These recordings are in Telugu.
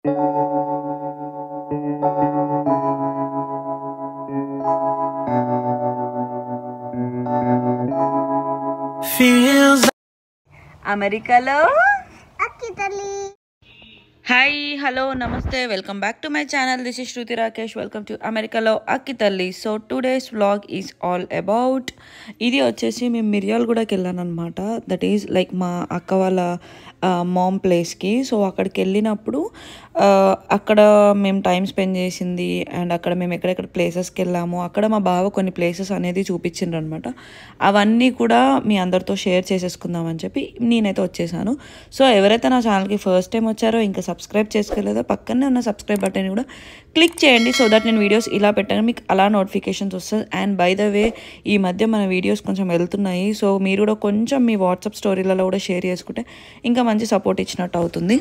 Feels అమెరికాలో అక్కి తల్లి హాయ్ హలో నమస్తే welcome back to my channel this is Shruti Rakesh welcome to అమెరికాలో అక్కి తల్లి so two days vlog is all about ఇది వచ్చేసి మేము మిర్యాలగూడకి వెళ్ళాను అనమాట దట్ ఈజ్ లైక్ మా అక్క వాళ్ళ మామ్ ప్లేస్కి సో అక్కడికి వెళ్ళినప్పుడు ఆ, అక్కడ మేము టైం స్పెండ్ చేసింది అండ్ అక్కడ మేము ఎక్కడెక్కడ ప్లేసెస్కి వెళ్ళాము అక్కడ మా బావ కొన్ని ప్లేసెస్ అనేది చూపించిండ్రు అనమాట అవన్నీ కూడా మీ అందరితో షేర్ చేసేసుకుందామని చెప్పి నేనైతే వచ్చేసాను సో ఎవరైతే నా ఛానల్కి ఫస్ట్ టైం వచ్చారో ఇంకా సబ్స్క్రైబ్ చేసుకోలేదో పక్కనే ఉన్న సబ్స్క్రైబ్ బటన్ కూడా క్లిక్ చేయండి సో దట్ నేను వీడియోస్ ఇలా పెట్టాను మీకు అలా నోటిఫికేషన్స్ వస్తుంది అండ్ బై ద వే ఈ మధ్య మన వీడియోస్ కొంచెం వెళ్తున్నాయి సో మీరు కూడా కొంచెం మీ వాట్సాప్ స్టోరీలలో కూడా షేర్ చేసుకుంటే ఇంకా మంచి సపోర్ట్ ఇచ్చినట్టు అవుతుంది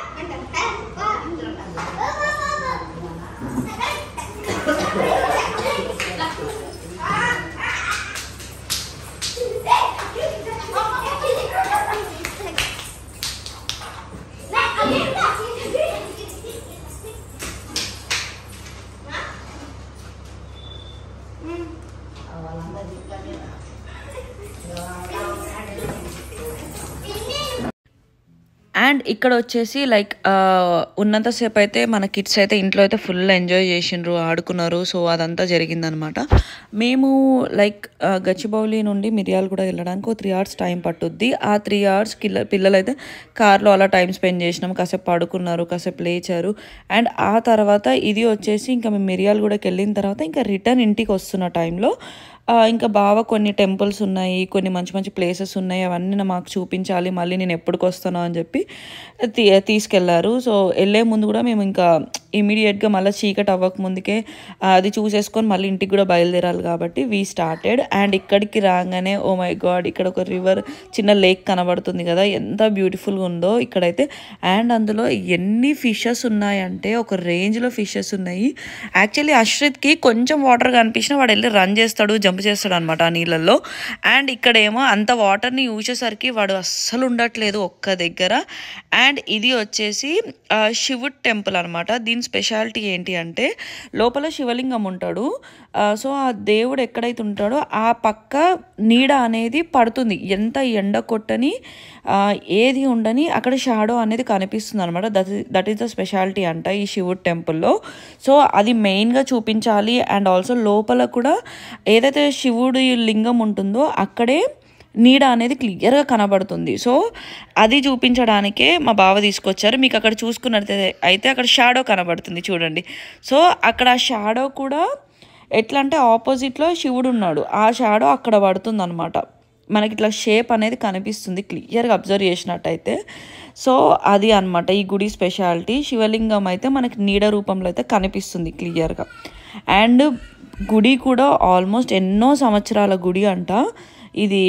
అండ్ ఇక్కడ వచ్చేసి లైక్ ఉన్నంతసేపు అయితే మన కిడ్స్ అయితే ఇంట్లో అయితే ఫుల్ ఎంజాయ్ చేసిండ్రు ఆడుకున్నారు సో అదంతా జరిగిందనమాట మేము లైక్ గచ్చిబౌలి నుండి మిరియాలు కూడా వెళ్ళడానికి ఒక త్రీ అవర్స్ టైం పట్టుద్ది ఆ త్రీ అవర్స్ కిల్ల పిల్లలు అయితే కార్లో అలా టైం స్పెండ్ చేసినాం కాసేపు పడుకున్నారు కాసేపు లేచారు అండ్ ఆ తర్వాత ఇది వచ్చేసి ఇంకా మేము మిరియాలు కూడా వెళ్ళిన తర్వాత ఇంకా రిటర్న్ ఇంటికి వస్తున్న టైంలో ఆ, ఇంకా బాగా కొన్ని టెంపుల్స్ ఉన్నాయి కొన్ని మంచి మంచి ప్లేసెస్ ఉన్నాయి అవన్నీ నా మాకు చూపించాలి మళ్ళీ నేను ఎప్పటికి వస్తాను అని చెప్పి తీ తీసుకెళ్లారు సో వెళ్ళే ముందు కూడా మేము ఇంకా ఇమీడియట్గా మళ్ళీ చీకటి అవ్వక ముందుకే ఆ, అది చూసేసుకొని మళ్ళీ ఇంటికి కూడా బయలుదేరాలి కాబట్టి వీ స్టార్టెడ్ అండ్ ఇక్కడికి రాగానే ఓ మై గాడ్ ఇక్కడ ఒక రివర్ చిన్న లేక్ కనబడుతుంది కదా ఎంత బ్యూటిఫుల్గా ఉందో ఇక్కడైతే అండ్ అందులో ఎన్ని ఫిషెస్ ఉన్నాయంటే ఒక రేంజ్లో ఫిషెస్ ఉన్నాయి యాక్చువల్లీ అశ్రిత్కి కొంచెం వాటర్ కనిపించినా వాడు వెళ్ళి రన్ చేస్తాడు జంప్ చేస్తాడు అనమాట ఆ నీళ్ళల్లో అండ్ ఇక్కడేమో అంత వాటర్ని యూసేసరికి వాడు అస్సలు ఉండట్లేదు ఒక్క దగ్గర అండ్ ఇది వచ్చేసి ఆ, శివుడ్ టెంపుల్ అనమాట దీని స్పెషాలిటీ ఏంటి అంటే లోపల శివలింగం ఉంటాడు ఆ, సో ఆ దేవుడు ఎక్కడైతే ఉంటాడో ఆ పక్క నీడ అనేది పడుతుంది ఎంత ఎండ కొట్టని ఆ, ఏది ఉండని అక్కడ షాడో అనేది కనిపిస్తుంది అనమాట that that is the speciality అంట ఈ శివుడ్ టెంపుల్లో సో అది మెయిన్గా చూపించాలి అండ్ ఆల్సో లోపల కూడా ఏదైతే శివుడి లింగం ఉంటుందో అక్కడే నీడ అనేది క్లియర్గా కనబడుతుంది సో అది చూపించడానికే మా బావ తీసుకొచ్చారు మీకు అక్కడ చూసుకున్నట్లయితే అయితే అక్కడ షాడో కనబడుతుంది చూడండి సో అక్కడ ఆ షాడో కూడా ఎట్లా అంటే ఆపోజిట్లో శివుడు ఉన్నాడు ఆ షాడో అక్కడ పడుతుంది అనమాట మనకి ఇట్లా షేప్ అనేది కనిపిస్తుంది క్లియర్గా అబ్జర్వ్ చేసినట్టయితే సో అది అన్నమాట ఈ గుడి స్పెషాలిటీ శివలింగం అయితే మనకి నీడ రూపంలో అయితే కనిపిస్తుంది క్లియర్గా అండ్ గుడి కూడా ఆల్మోస్ట్ ఎన్నో సంవత్సరాల గుడి అంట ఇది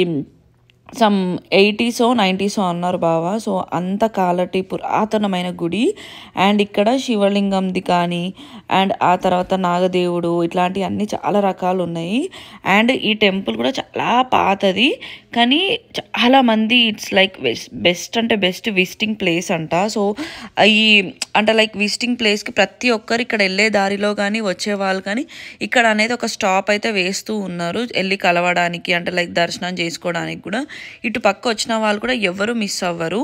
సమ్ ఎయిటీసో నైంటీసో అన్నారు బావ సో అంత కాలటి పురాతనమైన గుడి అండ్ ఇక్కడ శివలింగంది కానీ అండ్ ఆ తర్వాత నాగదేవుడు ఇట్లాంటివి అన్నీ చాలా రకాలు ఉన్నాయి అండ్ ఈ టెంపుల్ కూడా చాలా పాతది కానీ చాలా మంది ఇట్స్ లైక్ బెస్ట్ అంటే బెస్ట్ విజిటింగ్ ప్లేస్ అంట సో ఈ అంటే లైక్ విజిటింగ్ ప్లేస్కి ప్రతి ఒక్కరు ఇక్కడ వెళ్ళే దారిలో కానీ వచ్చే వాళ్ళు కానీ ఇక్కడ అనేది ఒక స్టాప్ అయితే వేస్తూ ఉన్నారు వెళ్ళి కలవడానికి అంటే లైక్ దర్శనం చేసుకోవడానికి కూడా ఇటు పక్క వచ్చిన వాళ్ళు కూడా ఎవరు మిస్ అవ్వరు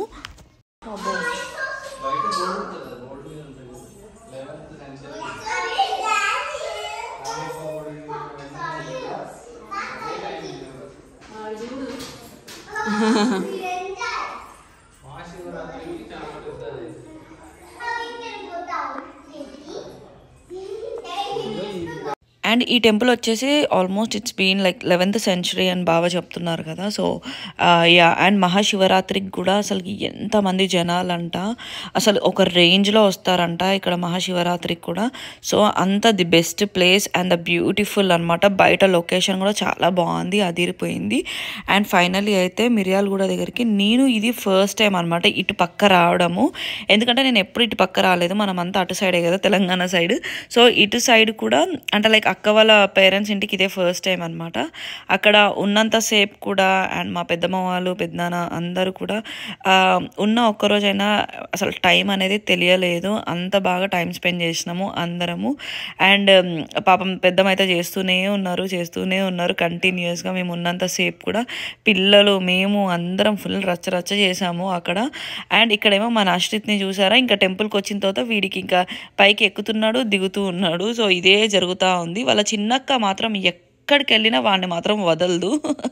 అండ్ ఈ టెంపుల్ వచ్చేసి almost it's been like eleventh century అని బాగా చెప్తున్నారు కదా సో యా అండ్ మహాశివరాత్రికి కూడా అసలు ఎంతమంది జనాలంట అసలు ఒక రేంజ్లో వస్తారంట ఇక్కడ మహాశివరాత్రికి కూడా సో అంత the best place and the beautiful అనమాట బయట లొకేషన్ కూడా చాలా బాగుంది అదిరిపోయింది అండ్ ఫైనలీ అయితే మిర్యాలగూడ దగ్గరికి నేను ఇది ఫస్ట్ టైం అనమాట ఇటు పక్క రావడము ఎందుకంటే నేను ఎప్పుడు ఇటు పక్క రాలేదు మనం అంతా అటు సైడే కదా తెలంగాణ సైడ్ సో ఇటు సైడ్ కూడా అంటే లైక్ అక్క వాళ్ళ పేరెంట్స్ ఇంటికి ఇదే ఫస్ట్ టైం అనమాట అక్కడ ఉన్నంతసేపు కూడా అండ్ మా పెద్దమ్మ వాళ్ళు పెద్దనాన్న అందరూ కూడా ఆ, ఉన్న ఒక్కరోజైనా అసలు టైం అనేది తెలియలేదు అంత బాగా టైం స్పెండ్ చేసినాము అందరము అండ్ పాపం పెద్దమైతే చేస్తూనే ఉన్నారు చేస్తూనే ఉన్నారు కంటిన్యూస్గా మేము ఉన్నంతసేపు కూడా పిల్లలు మేము అందరం ఫుల్ రచ్చ రచ్చ చేసాము అక్కడ అండ్ ఇక్కడేమో మన ఆశ్రిత్ని చూసారా ఇంకా టెంపుల్కి వచ్చిన తర్వాత వీడికి ఇంకా పైకి ఎక్కుతున్నాడు దిగుతూ ఉన్నాడు సో ఇదే జరుగుతూ ఉంది వాళ్ళ చిన్నక్క మాత్రం ఎక్కడికి వెళ్ళినా వాడిని మాత్రం వదలదు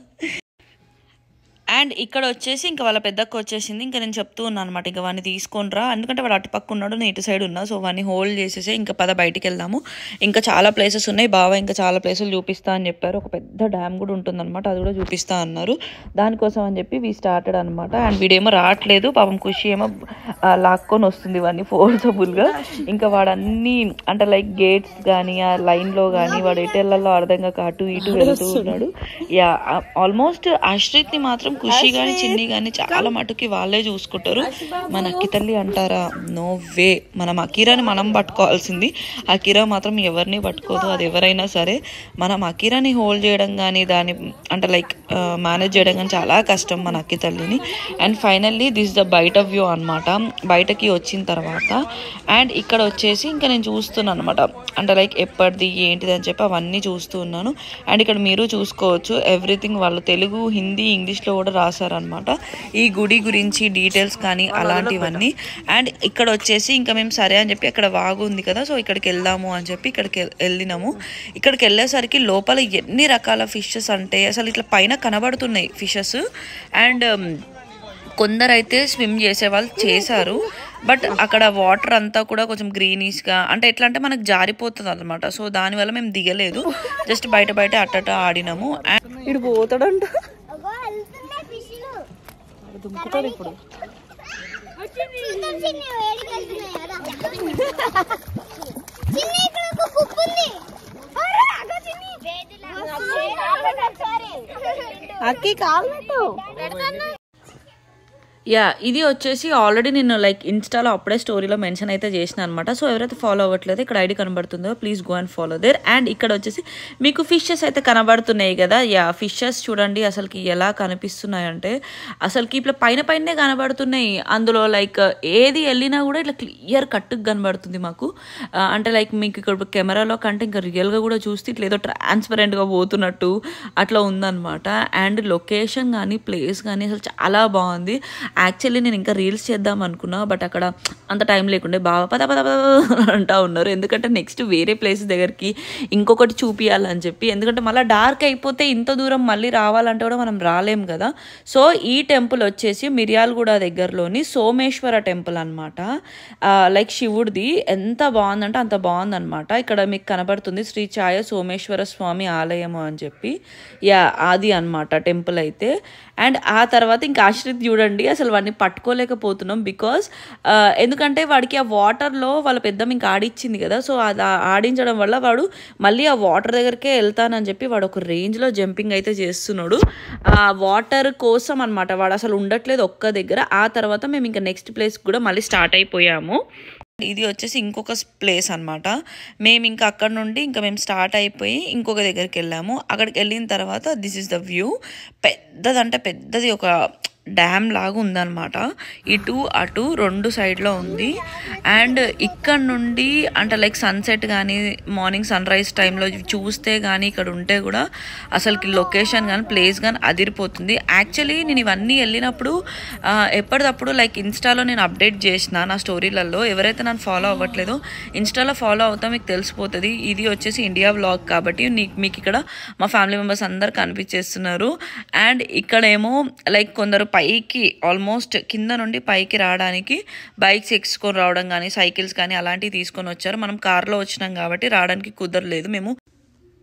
అండ్ ఇక్కడ వచ్చేసి ఇంకా వాళ్ళ పెద్దక్క వచ్చేసింది ఇంకా నేను చెప్తూ ఉన్నాను అనమాట ఇంకా వాడిని తీసుకొని రా ఎందుకంటే వాడు అటుపక్క ఉన్నాడు నేను ఇటు సైడ్ ఉన్నా సో వాడిని హోల్డ్ చేసేసి ఇంకా పద బయటికి వెళ్దాము ఇంకా చాలా ప్లేసెస్ ఉన్నాయి బావ ఇంకా చాలా ప్లేసులు చూపిస్తా అని చెప్పారు ఒక పెద్ద డ్యామ్ కూడా ఉంటుందన్నమాట అది కూడా చూపిస్తా అన్నారు దానికోసం అని చెప్పి వీ స్టార్టెడ్ అనమాట అండ్ వీడేమో రావట్లేదు పాపం ఖుషి ఏమో ఆ, లాక్కొని వస్తుంది వాడిని ఫోర్సబుల్గా ఇంకా వాడు అన్ని అంటే లైక్ గేట్స్ కానీ ఆ లైన్లో కానీ వాడు ఎటు వెళ్ళాలో అర్థం కాక అటు ఇటు వెళ్తూ ఉన్నాడు యా ఆల్మోస్ట్ ఆశ్రిత్ ని మాత్రం ఖుషి గాని చిన్ని గాని చాలా మటుకి వాళ్ళే చూసుకుంటారు మన అక్కి తల్లి అంటారా నో వే మనం అకీరాని మనం పట్టుకోవాల్సింది అకీరా మాత్రం ఎవరిని పట్టుకోదు అది ఎవరైనా సరే మనం అకీరాని హోల్డ్ చేయడం కానీ దాని అంటే లైక్ మేనేజ్ చేయడం కానీ చాలా కష్టం మన అక్కి తల్లిని అండ్ ఫైనల్లీ దిస్ ద బయట వ్యూ అన్నమాట బయటకి వచ్చిన తర్వాత అండ్ ఇక్కడ వచ్చేసి ఇంకా నేను చూస్తున్నాను అనమాట అంటే లైక్ ఎప్పటిది ఏంటిది అని చెప్పి అవన్నీ చూస్తూ ఉన్నాను అండ్ ఇక్కడ మీరు చూసుకోవచ్చు ఎవ్రీథింగ్ వాళ్ళు తెలుగు హిందీ ఇంగ్లీష్లో కూడా రాశారనమాట ఈ గుడి గురించి డీటెయిల్స్ కానీ అలాంటివన్నీ అండ్ ఇక్కడ వచ్చేసి ఇంకా మేము సరే అని చెప్పి అక్కడ వాగు ఉంది కదా సో ఇక్కడికి వెళ్దాము అని చెప్పి ఇక్కడికి వెళ్- వెళ్ళినాము ఇక్కడికి వెళ్ళేసరికి లోపల ఎన్ని రకాల ఫిషెస్ అంటే అసలు ఇట్లా పైన కనబడుతున్నాయి ఫిషెస్ అండ్ కొందరైతే స్విమ్ చేసే వాళ్ళు చేశారు బట్ అక్కడ వాటర్ అంతా కూడా కొంచెం గ్రీనిష్గా అంటే ఎట్లా అంటే మనకు జారిపోతుంది అనమాట సో దానివల్ల మేము దిగలేదు జస్ట్ బయట బయట అట్టట ఆడినాము అండ్ ఇటు పోతాడంట అగో వెళ్తున్నాయి ఫిష్లు దుంకుతాడు ఇప్పుడు చూద్దాం చిన్ని వేడికి వెళ్తున్నాయి కదా చిన్ని ఇక్కడ ఒక కుప్పు ఉంది అరే, అగో చిన్ని అక్కి కాలు పెట్టు పెడతాను యా ఇది వచ్చేసి ఆల్రెడీ నేను లైక్ ఇన్స్టాలో అప్పుడే స్టోరీలో మెన్షన్ అయితే చేసిన అనమాట సో ఎవరైతే ఫాలో అవ్వట్లేదో ఇక్కడ ఐడి కనబడుతుందో please go and follow there and ఇక్కడ వచ్చేసి మీకు ఫిషెస్ అయితే కనబడుతున్నాయి కదా యా ఫిషెస్ చూడండి అసలుకి ఎలా కనిపిస్తున్నాయి అంటే అసలుకి ఇట్లా పైన పైనే కనబడుతున్నాయి అందులో లైక్ ఏది వెళ్ళినా కూడా ఇట్లా క్లియర్ కట్టుకు కనబడుతుంది మాకు ఆ, అంటే లైక్ మీకు ఇక్కడ కెమెరాలో కంటే ఇంకా రియల్గా కూడా చూస్తే ఇట్లా ఏదో ట్రాన్స్పరెంట్గా పోతున్నట్టు అట్లా ఉందన్నమాట అండ్ లొకేషన్ కానీ ప్లేస్ కానీ అసలు చాలా బాగుంది యాక్చువల్లీ నేను ఇంకా రీల్స్ చేద్దాం అనుకున్నా బట్ అక్కడ అంత టైం లేకుండే బాగా పద పద పద అంటా ఉన్నారు ఎందుకంటే నెక్స్ట్ వేరే ప్లేస్ దగ్గరికి ఇంకొకటి చూపియాలని చెప్పి ఎందుకంటే మళ్ళీ డార్క్ అయిపోతే ఇంత దూరం మళ్ళీ రావాలంటే కూడా మనం రాలేం కదా సో ఈ టెంపుల్ వచ్చేసి మిర్యాలగూడ దగ్గరలోని సోమేశ్వర టెంపుల్ అనమాట లైక్ శివుడిది ఎంత బాగుందంటే అంత బాగుందన్నమాట ఇక్కడ మీకు కనబడుతుంది శ్రీ ఛాయ సోమేశ్వర స్వామి ఆలయము అని చెప్పి యా అది అన్నమాట టెంపుల్ అయితే అండ్ ఆ తర్వాత ఇంకా ఆశ్రిత్ చూడండి అసలు వాడిని పట్టుకోలేకపోతున్నాం బికాస్ ఎందుకంటే వాడికి ఆ వాటర్లో వాళ్ళ పెద్దమ్మ ఇంకా ఆడిచ్చింది కదా సో అది ఆ- ఆడించడం వల్ల వాడు మళ్ళీ ఆ వాటర్ దగ్గరికే వెళ్తానని చెప్పి వాడు ఒక రేంజ్లో జంపింగ్ అయితే చేస్తున్నాడు ఆ వాటర్ కోసం అనమాట వాడు అసలు ఉండట్లేదు ఒక్క దగ్గర ఆ తర్వాత మేము ఇంకా నెక్స్ట్ ప్లేస్ కూడా మళ్ళీ స్టార్ట్ అయిపోయాము ఇది వచ్చేసి ఇంకొక ప్లేస్ అన్నమాట మేము ఇంకా అక్కడ నుండి ఇంకా మేము స్టార్ట్ అయిపోయి ఇంకొక దగ్గరికి వెళ్ళాము అక్కడికి వెళ్ళిన తర్వాత దిస్ ఇస్ ద వ్యూ పెద్దదంటే పెద్దది ఒక డ్యామ్ లాగా ఉందన్నమాట ఇటు అటు రెండు సైడ్లో ఉంది అండ్ ఇక్కడ నుండి అంటే లైక్ సన్సెట్ కానీ మార్నింగ్ సన్ రైజ్ టైంలో చూస్తే కానీ ఇక్కడ ఉంటే కూడా అసలుకి లొకేషన్ కానీ ప్లేస్ కానీ అదిరిపోతుంది యాక్చువల్లీ నేను ఇవన్నీ వెళ్ళినప్పుడు ఆ, ఎప్పటికప్పుడు లైక్ ఇన్స్టాలో నేను అప్డేట్ చేసిన నా స్టోరీలలో ఎవరైతే నన్ను ఫాలో అవ్వట్లేదో ఇన్స్టాలో ఫాలో అవుతా మీకు తెలిసిపోతుంది ఇది వచ్చేసి ఇండియా వ్లాగ్ కాబట్టి నీ- మీకు ఇక్కడ మా ఫ్యామిలీ మెంబర్స్ అందరు కనిపించేస్తున్నారు అండ్ ఇక్కడేమో లైక్ కొందరు పైకి ఆల్మోస్ట్ కింద నుండి పైకి రావడానికి బైక్స్ ఎక్స్కొని రావడం కానీ సైకిల్స్ కానీ అలాంటివి తీసుకొని వచ్చారు మనం కార్లో వచ్చినాం కాబట్టి రావడానికి కుదరలేదు మేము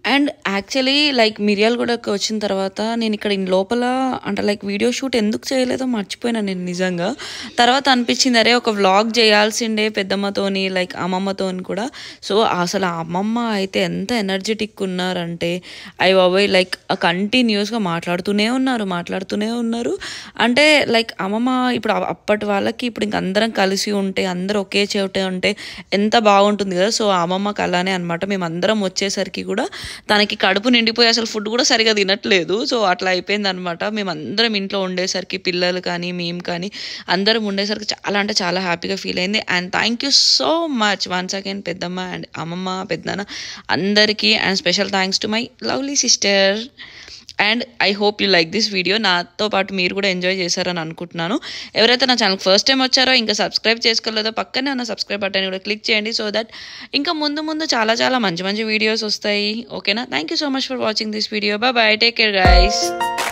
అండ్ యాక్చువల్లీ లైక్ మిర్యాలగూడకు వచ్చిన తర్వాత నేను ఇక్కడ ఇన్ లోపల అంటే లైక్ వీడియో షూట్ ఎందుకు చేయలేదో మర్చిపోయినా నేను నిజంగా తర్వాత అనిపించింది అరే ఒక వ్లాగ్ చేయాల్సిండే పెద్దమ్మతోని లైక్ అమ్మమ్మతోని కూడా సో అసలు ఆ అమ్మమ్మ అయితే ఎంత ఎనర్జెటిక్ ఉన్నారంటే అవి బాబోయ్ లైక్ కంటిన్యూస్గా మాట్లాడుతూనే ఉన్నారు మాట్లాడుతూనే ఉన్నారు అంటే లైక్ అమ్మమ్మ ఇప్పుడు అ- అప్పటి వాళ్ళకి ఇప్పుడు ఇంక అందరం కలిసి ఉంటే అందరూ ఒకే చోటే ఉంటే ఎంత బాగుంటుంది కదా సో ఆ అమ్మమ్మకి అలానే అనమాట మేము అందరం వచ్చేసరికి కూడా తనకి కడుపు నిండిపోయి అసలు ఫుడ్ కూడా సరిగా తినట్లేదు సో అట్లా అయిపోయింది అనమాట మేము అందరం ఇంట్లో ఉండేసరికి పిల్లలు కానీ మేము కానీ అందరం ఉండేసరికి చాలా అంటే చాలా హ్యాపీగా ఫీల్ అయింది and thank you so much once again పెద్దమ్మ అండ్ అమ్మమ్మ పెద్దనాన్న అందరికీ and special thanks to my lovely sister and I hope you like this video నాతో పాటు మీరు కూడా ఎంజాయ్ చేశారని అనుకుంటున్నాను ఎవరైతే నా ఛానల్ ఫస్ట్ టైం వచ్చారో ఇంకా సబ్స్క్రైబ్ చేసుకోలేదో పక్కనే ఉన్న సబ్స్క్రైబ్ బటన్ కూడా క్లిక్ చేయండి సో దట్ ఇంకా ముందు ముందు చాలా చాలా మంచి మంచి వీడియోస్ వస్తాయి ఓకేనా thank you so much for watching this video bye bye take care guys